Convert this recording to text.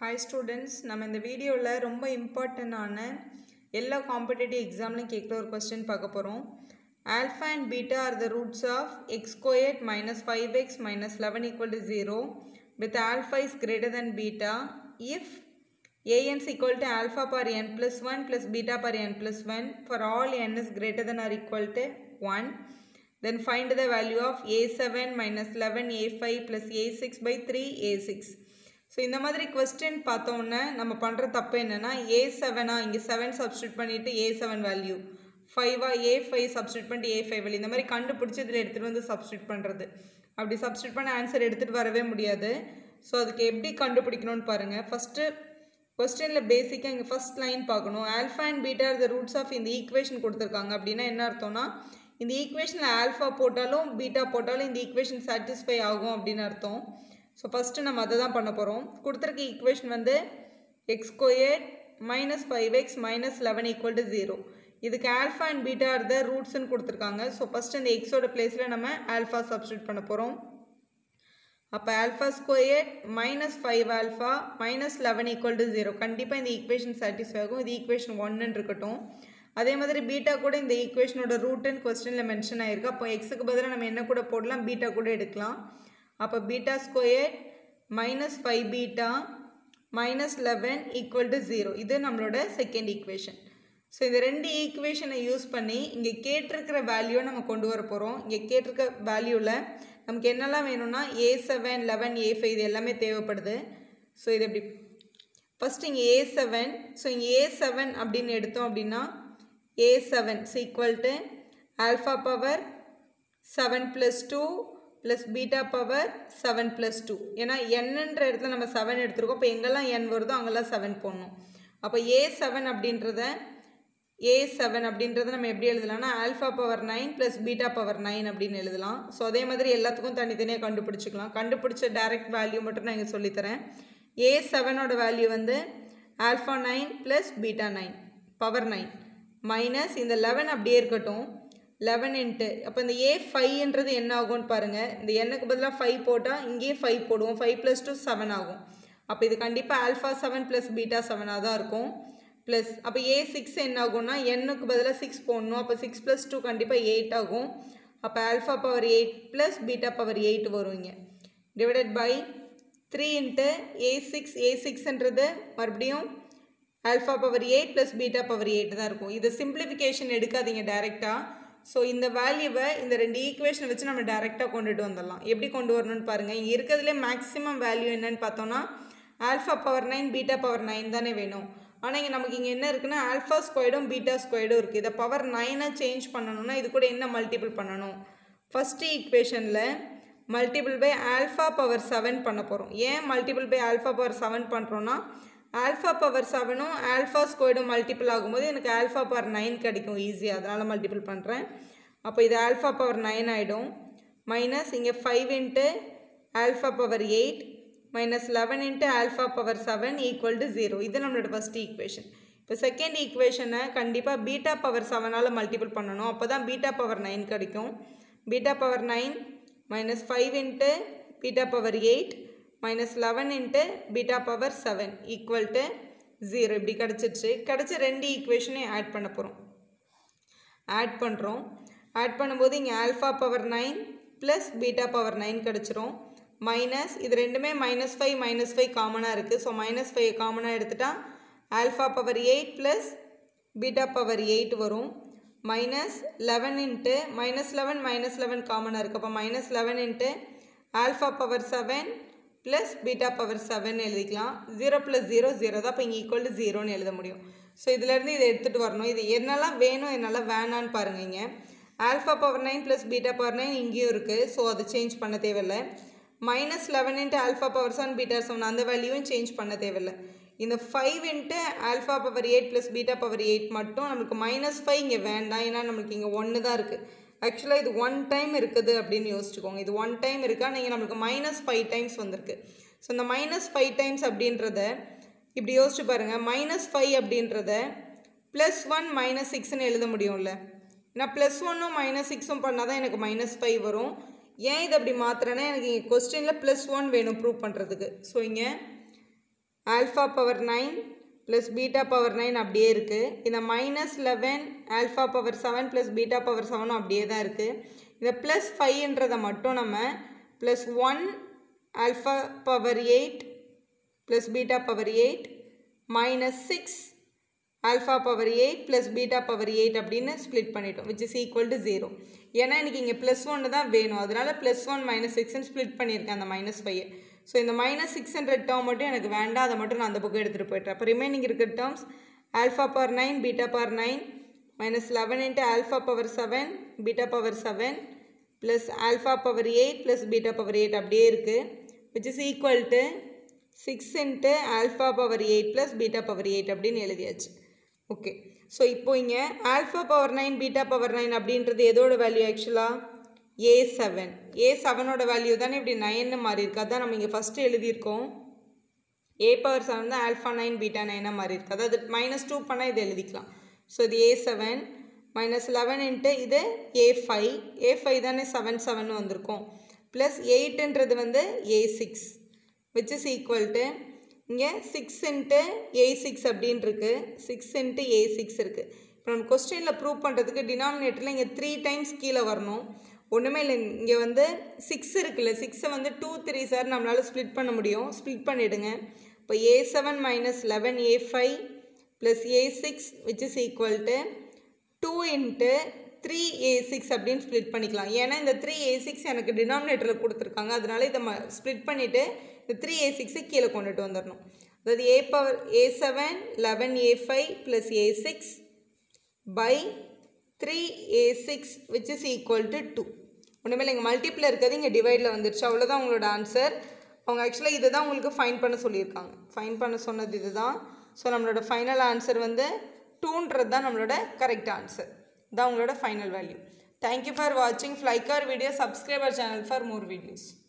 hi students நம்ம இந்த வீடியோவில் ரொம்ப இம்பார்ட்டண்டான எல்லா காம்படிட்டிவ் எக்ஸாம்லையும் கேட்குற ஒரு கொஸ்டின் பார்க்க போகிறோம் alpha and beta are the roots of x squared minus five x minus eleven equal to zero with alpha is greater than beta if an is equal to alpha per n plus 1 plus beta per n plus 1 for all n is greater than or equal to 1 then find the value of a7 minus 11 a5 plus a6 by 3 a6 so இந்த மாதிரி question பார்த்தோன்னே நம்ம பண்ணுற தப்பு என்னென்னா ஏ செவனா இங்கே seven substitute பண்ணிவிட்டு a seven value ஃபைவா ஏ ஃபைவ் சப்ஸ்டியூட் பண்ணிட்டு ஏ ஃபைவ் வேல்யூ இந்த மாதிரி கண்டுபிடிச்சி இதில் எடுத்துகிட்டு வந்து சப்ஸ்டியூட் பண்ணுறது அப்படி சப்ஸ்டியூட் பண்ண ஆன்சர் எடுத்துகிட்டு வரவே முடியாது ஸோ அதுக்கு எப்படி கண்டுபிடிக்கணும்னு பாருங்கள் ஃபஸ்ட்டு கொஸ்டினில் பேசிக்காக இங்கே ஃபஸ்ட் லைன் பார்க்கணும் alpha and beta are the roots of இந்த ஈக்குவேஷன் கொடுத்துருக்காங்க அப்படின்னா என்ன அர்த்தம்னா இந்த ஈக்குவேஷனில் ஆல்ஃபா போட்டாலும் பீட்டா போட்டாலும் இந்த ஈக்குவேஷன் சாட்டிஸ்ஃபை ஆகும் அப்படின்னு அர்த்தம் ஸோ ஃபஸ்ட்டு நம்ம அதை தான் பண்ண போகிறோம் கொடுத்துருக்க ஈக்குவேஷன் வந்து x square minus five x minus eleven equal to zero இதுக்கு alpha and beta are the ரூட்ஸ்னு கொடுத்துருக்காங்க ஸோ ஃபஸ்ட்டு இந்த எக்ஸோட பிளேஸில் நம்ம ஆல்ஃபா சப்ஸ்டியூட் பண்ண போகிறோம் அப்போ alpha square minus five alpha minus eleven equal to zero கண்டிப்பாக இந்த ஈக்குவேஷன் சாட்டிஸ்ஃபை ஆகும் இது ஈக்குவேஷன் ஒன்னு இருக்கட்டும் அதே மாதிரி பீட்டா கூட இந்த ஈக்குவேஷனோட ரூட்டுன்னு கொஸ்டினில் மென்ஷன் ஆயிருக்கு அப்போ எக்ஸுக்கு பதிலாக நம்ம என்ன கூட போடலாம் பீட்டா கூட எடுக்கலாம் அப்போ beta square minus five beta minus eleven equal to zero இது நம்மளோட செகண்ட் ஈக்குவேஷன் ஸோ இந்த ரெண்டு ஈக்குவேஷனை யூஸ் பண்ணி இங்கே கேட்டிருக்கிற வேல்யூவை நம்ம கொண்டு வர போகிறோம் இங்கே கேட்டிருக்க வேல்யூவில் நமக்கு என்னெல்லாம் வேணும்னா a seven eleven a five இது எல்லாமே தேவைப்படுது ஸோ இது எப்படி ஃபஸ்ட் இங்கே ஏ செவன் ஸோ இங்கே ஏ செவன் அப்படின்னு எடுத்தோம் அப்படின்னா a seven equal to alpha power seven plus two plus beta power seven plus two ஏன்னா என்னன்ற இடத்துல நம்ம செவன் எடுத்துருக்கோம் இப்போ எங்கெல்லாம் என் வருதோ அங்கெல்லாம் செவன் போடணும் அப்போ ஏ செவன் அப்படின்றத ஏ செவன் அப்படின்றத நம்ம எப்படி எழுதலாம்னா alpha power nine plus beta power nine அப்படின்னு எழுதலாம் ஸோ அதே மாதிரி எல்லாத்துக்கும் தனித்தனியாக கண்டுபிடிச்சிக்கலாம் கண்டுபிடிச்ச டைரக்ட் வேல்யூ மட்டும் நான் இங்கே சொல்லித்தரேன் ஏ செவனோட வேல்யூ வந்து alpha nine plus beta nine power nine minus இந்த லெவன் அப்படியே இருக்கட்டும் லெவன் இன்ட்டு அப்போ இந்த ஏ ஃபைவ்ன்றது என்ன ஆகும்னு பாருங்கள் இந்த எண்ணுக்கு பதிலாக ஃபைவ் போட்டால் இங்கேயே ஃபைவ் போடுவோம் ஃபைவ் ப்ளஸ் டூ செவன் ஆகும் அப்போ இது கண்டிப்பாக ஆல்ஃபா செவன் ப்ளஸ் பீட்டா செவனாக தான் இருக்கும் ப்ளஸ் அப்போ ஏ சிக்ஸ் என்ன ஆகும்னா எண்ணுக்கு பதிலாக சிக்ஸ் போடணும் அப்போ சிக்ஸ் ப்ளஸ் டூ கண்டிப்பாக எயிட் ஆகும் அப்போ alpha power eight plus beta power eight வரும் இங்கே divided by three into a six a சிக்ஸ்ன்றது மறுபடியும் alpha power eight plus beta power eight தான் இருக்கும் இது சிம்பிளிஃபிகேஷன் எடுக்காதீங்க டைரெக்டாக ஸோ இந்த வேல்யூவை இந்த ரெண்டு ஈக்குவேஷனை வச்சு நம்ம டேரெக்டாக கொண்டுட்டு வந்துடலாம் எப்படி கொண்டு வரணும்னு பாருங்கள் இங்கே இருக்கிறதுலே மேக்ஸிமம் வேல்யூ என்னன்னு பார்த்தோன்னா alpha power nine beta power nine தானே வேணும் ஆனால் இங்கே நமக்கு இங்கே என்ன இருக்குன்னா ஆல்ஃபா ஸ்கொயர்டும் பீட்டா ஸ்கொயர்டும் இருக்குது இதை பவர் நைனை சேஞ்ச் பண்ணணும்னா இது கூட என்ன மல்டிபிள் பண்ணணும் ஃபஸ்ட்டு ஈக்குவேஷனில் multiple by alpha power seven பண்ண போகிறோம் ஏன் மல்டிபிள் பை ஆல்ஃபா பவர் செவன் பண்ணுறோன்னா ஆல்ஃபா பவர் செவனும் ஆல்ஃபா ஸ்கொயர்டும் மல்டிபிள் ஆகும்போது எனக்கு ஆல்ஃபா பவர் நைன் கிடைக்கும் ஈஸியாக அதனால் மல்டிபிள் பண்ணுறேன் அப்போ இது ஆல்ஃபா பவர் நைன் ஆகிடும் மைனஸ் இங்கே five into alpha power eight minus eleven into alpha power seven equal to zero இது நம்மளோட ஃபஸ்ட் ஈக்குவேஷன் இப்போ செகண்ட் ஈக்குவேஷனை கண்டிப்பாக பீட்டா பவர் செவனால் மல்டிபிள் பண்ணணும் அப்போ தான் பீட்டா பவர் நைன் கிடைக்கும் beta power nine minus five into beta power eight minus eleven into beta power seven equal to zero இப்படி கிடச்சிருச்சு கிடச்ச ரெண்டு ஈக்குவேஷனையும் ஆட் பண்ண போகிறோம் ஆட் பண்ணுறோம் ஆட் பண்ணும்போது இங்கே alpha power nine plus beta power nine கிடச்சிரும் மைனஸ் இது ரெண்டுமே மைனஸ் ஃபைவ் மைனஸ் ஃபைவ் காமனாக இருக்குது ஸோ மைனஸ் ஃபைவ் காமனாக எடுத்துட்டா alpha power eight plus beta power eight வரும் minus eleven into minus eleven minus eleven காமனாக இருக்குது அப்போ minus eleven into alpha power seven plus beta power seven எழுதிக்கலாம் zero plus zero zero தான் இப்போ இங்கே ஈக்குவல் டு ஜீரோன்னு எழுத முடியும் ஸோ இதுலேருந்து இதை எடுத்துகிட்டு வரணும் இது என்னெல்லாம் வேணும் என்னெல்லாம் வேணான்னு பாருங்கள் இங்கே alpha power nine plus beta power nine இங்கேயும் இருக்குது ஸோ அது சேஞ்ச் பண்ண தேவையில்லை minus eleven into alpha power seven beta seven அந்த வேல்யூவும் சேஞ்ச் பண்ண தேவையில்லை இந்த five into alpha power eight plus beta power eight மட்டும் நம்மளுக்கு மைனஸ் ஃபைவ் இங்கே வேண்டாம் ஏன்னா நம்மளுக்கு இங்கே ஒன்று தான் இருக்குது ஆக்சுவலாக இது ஒன் டைம் இருக்குது அப்படின்னு யோசிச்சுக்கோங்க இது ஒன் டைம் இருக்கா நீங்கள் நம்மளுக்கு மைனஸ் ஃபைவ் டைம்ஸ் வந்திருக்கு ஸோ இந்த மைனஸ் ஃபைவ் டைம்ஸ் அப்படின்றத இப்படி யோசிச்சு பாருங்கள் மைனஸ் ஃபைவ் அப்படின்றத ப்ளஸ் ஒன் மைனஸ் சிக்ஸ்னு எழுத முடியும்ல ஏன்னா ப்ளஸ் ஒன்னும் மைனஸ் சிக்ஸும் பண்ணால் தான் எனக்கு மைனஸ் ஃபைவ் வரும் ஏன் இது அப்படி மாற்றுறேன்னா எனக்கு இங்கே கொஸ்டினில் ப்ளஸ் ஒன் வேணும் ப்ரூவ் பண்ணுறதுக்கு ஸோ இங்கே alpha power nine plus beta power nine அப்படியே இருக்குது இந்த minus eleven alpha power seven plus beta power செவனும் அப்படியே தான் இருக்குது இந்த ப்ளஸ் ஃபைவ்ன்றதை மட்டும் நம்ம plus one alpha power eight plus beta power eight minus six alpha power eight plus beta power eight அப்படின்னு ஸ்ப்ளிட் பண்ணிட்டோம் which is equal to zero ஏன்னா எனக்கு இங்கே ப்ளஸ் ஒன்று தான் வேணும் அதனால ப்ளஸ் ஒன் மைனஸ் சிக்ஸ்னு ஸ்ப்ளிட் பண்ணியிருக்கேன் அந்த மைனஸ் ஃபைவ் ஸோ இந்த மைனஸ் சிக்ஸ் ஹண்ட்ரட் டேர்ம் மட்டும் எனக்கு வேண்டாம் அதை மட்டும் நான் அந்த புக்கு எடுத்துகிட்டு போய்ட்டேன் அப்போ ரிமைனிங் இருக்கிற terms alpha power nine beta power nine minus eleven into alpha power seven beta power seven plus alpha power eight plus beta power eight அப்படியே இருக்குது which is equal to six into alpha power eight plus beta power eight அப்படின்னு எழுதியாச்சு okay so இப்போ இங்கே alpha power nine beta power nine அப்படின்றது எதோட value ஆக்சுவலாக ஏ seven ஏ செவனோட வேல்யூ தானே இப்படி நைன்னு மாறி இருக்கு அதான் நம்ம இங்கே ஃபஸ்ட்டு எழுதியிருக்கோம் ஏ பவர் செவன் தான் ஆல்ஃபா நைன் பீட்டா நைனாக மாறி இருக்கு அதாவது மைனஸ் டூ பண்ணால் இது எழுதிக்கலாம் ஸோ இது a seven minus eleven into இது ஏ ஃபைவ் ஏ ஃபைவ் தானே செவன் செவன் வந்திருக்கும் ப்ளஸ் எயிட்டுன்றது வந்து a six which is equal to இங்கே சிக்ஸ் இன்ட்டு ஏ சிக்ஸ் அப்படின்னு இருக்குது சிக்ஸ் இன்ட்டு ஏ சிக்ஸ் இருக்குது இப்போ நம்ம கொஸ்டினில் ப்ரூவ் பண்ணுறதுக்கு டினாமினேட்டரில் இங்கே த்ரீ டைம்ஸ் கீழே வரணும் ஒன்றுமே இல்லை இங்கே வந்து சிக்ஸ் இருக்குல்ல சிக்ஸை வந்து டூ த்ரீ சார் நம்மளால் ஸ்ப்ளிட் பண்ண முடியும் ஸ்ப்ளிட் பண்ணிவிடுங்க இப்போ a seven minus eleven a five plus a six which is equal to two into three a six அப்படின்னு ஸ்ப்ளிட் பண்ணிக்கலாம் ஏன்னா இந்த த்ரீ ஏ சிக்ஸ் எனக்கு டினாமினேட்டரில் கொடுத்துருக்காங்க அதனால இதை ம ஸ்ப்ளிட் பண்ணிவிட்டு இந்த த்ரீ ஏ சிக்ஸை கீழே கொண்டுட்டு வந்துடணும் அதாவது a power a seven eleven a five plus a six by three a six which is equal to two ஒன்றுமே இங்கே மல்டிப்பில் இருக்கிறது இங்கே டிவைடில் வந்துருச்சு அவ்வளோதான் உங்களோட ஆன்சர் அவங்க ஆக்சுவலாக இதை தான் உங்களுக்கு ஃபைன் பண்ண சொல்லியிருக்காங்க ஃபைன் பண்ண சொன்னது இது தான் ஸோ நம்மளோட ஃபைனல் ஆன்சர் வந்து டூன்றது தான் நம்மளோட கரெக்ட் ஆன்சர் தான் உங்களோட ஃபைனல் வேல்யூ தேங்க்யூ ஃபார் வாட்சிங் ஃப்ளைக்கார் video subscriber channel for more videos